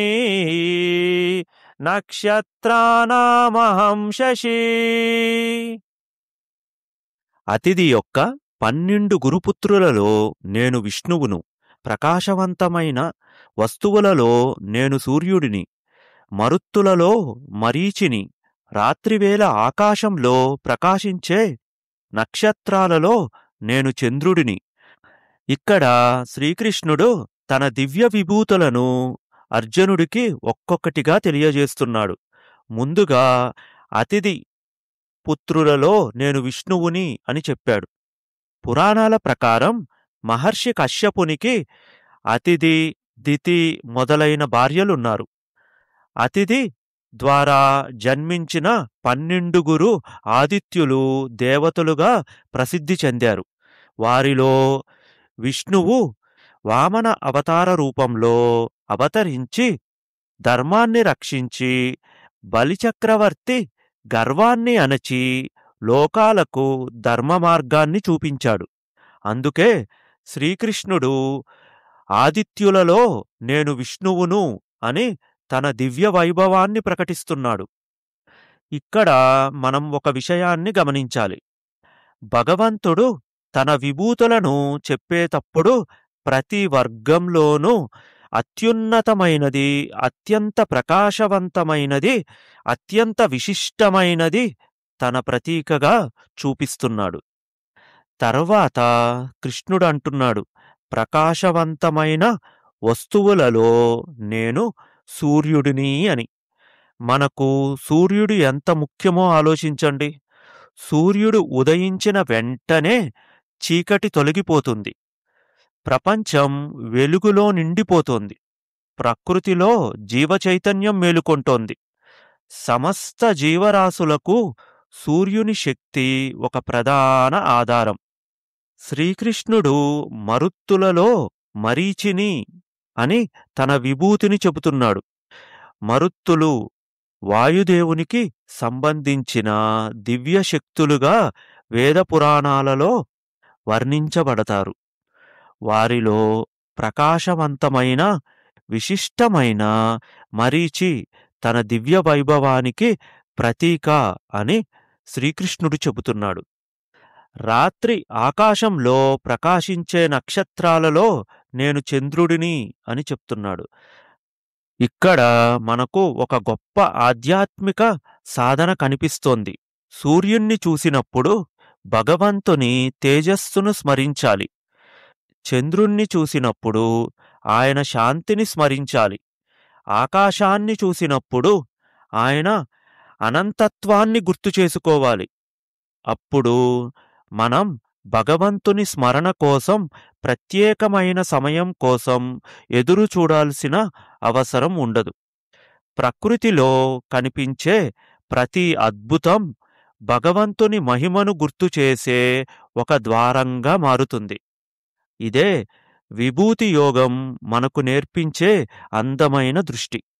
నక్షత్రానామహం శశి అతిథి యొక్క పన్నెండు గురుపుత్రులలో నేను విష్ణువును ప్రకాశవంతమైన వస్తువులలో నేను సూర్యుడిని మరుత్తులలో మరీచిని రాత్రివేళ ఆకాశంలో ప్రకాశించే నక్షత్రాలలో నేను చంద్రుడిని ఇక్కడ శ్రీకృష్ణుడు తన దివ్య విభూతులను అర్జునుడికి ఒక్కొక్కటిగా తెలియజేస్తున్నాడు ముందుగా అతిథి పుత్రులలో నేను విష్ణువుని అని చెప్పాడు పురాణాల ప్రకారం మహర్షి కశ్యపునికి అతిథి దితి మొదలైన భార్యలున్నారు అతిథి ద్వారా జన్మించిన పన్నెండుగురు ఆదిత్యులు దేవతలుగా ప్రసిద్ధి చెందారు వారిలో విష్ణువు వామన అవతార రూపంలో అవతరించి ధర్మాన్ని రక్షించి బలిచక్రవర్తి గర్వాన్ని అణచి లోకాలకు ధర్మ మార్గాన్ని చూపించాడు అందుకే శ్రీకృష్ణుడు ఆదిత్యులలో నేను విష్ణువును అని తన దివ్య వైభవాన్ని ప్రకటిస్తున్నాడు ఇక్కడ మనం ఒక విషయాన్ని గమనించాలి భగవంతుడు తన విభూతులను చెప్పేటప్పుడు ప్రతి వర్గంలోనూ అత్యున్నతమైనది అత్యంత ప్రకాశవంతమైనది అత్యంత విశిష్టమైనది తన ప్రతీకగా చూపిస్తున్నాడు తర్వాత కృష్ణుడు అంటున్నాడు ప్రకాశవంతమైన వస్తువులలో నేను సూర్యుడిని అని మనకు సూర్యుడు ఎంత ముఖ్యమో ఆలోచించండి సూర్యుడు ఉదయించిన వెంటనే చీకటి తొలగిపోతుంది ప్రపంచం వెలుగులో నిండిపోతోంది ప్రకృతిలో జీవచైతన్యం మేలుకొంటోంది సమస్త జీవరాశులకు సూర్యుని శక్తి ఒక ప్రధాన ఆధారం శ్రీకృష్ణుడు మరుత్తులలో మరీచిని అని తన విభూతిని చెబుతున్నాడు మరుత్తులు వాయుదేవునికి సంబంధించిన దివ్య శక్తులుగా వేద పురాణాలలో వర్ణించబడతారు వారిలో ప్రకాశవంతమైన విశిష్టమైన మరీచి తన దివ్య వైభవానికి ప్రతీక అని శ్రీకృష్ణుడు చెబుతున్నాడు రాత్రి ఆకాశంలో ప్రకాశించే నక్షత్రాలలో నేను చంద్రుడిని అని చెప్తున్నాడు ఇక్కడ మనకు ఒక గొప్ప ఆధ్యాత్మిక సాధన కనిపిస్తోంది సూర్యుణ్ణి చూసినప్పుడు భగవంతుని తేజస్సును స్మరించాలి చంద్రుణ్ణి చూసినప్పుడు ఆయన శాంతిని స్మరించాలి ఆకాశాన్ని చూసినప్పుడు ఆయన అనంతత్వాన్ని గుర్తు చేసుకోవాలి అప్పుడు మనం భగవంతుని స్మరణ కోసం ప్రత్యేకమైన సమయం కోసం ఎదురు చూడాల్సిన అవసరం ఉండదు ప్రకృతిలో కనిపించే ప్రతి అద్భుతం భగవంతుని మహిమను గుర్తు చేసే ఒక ద్వారంగా మారుతుంది ఇదే విభూతి యోగం మనకు నేర్పించే అందమైన దృష్టి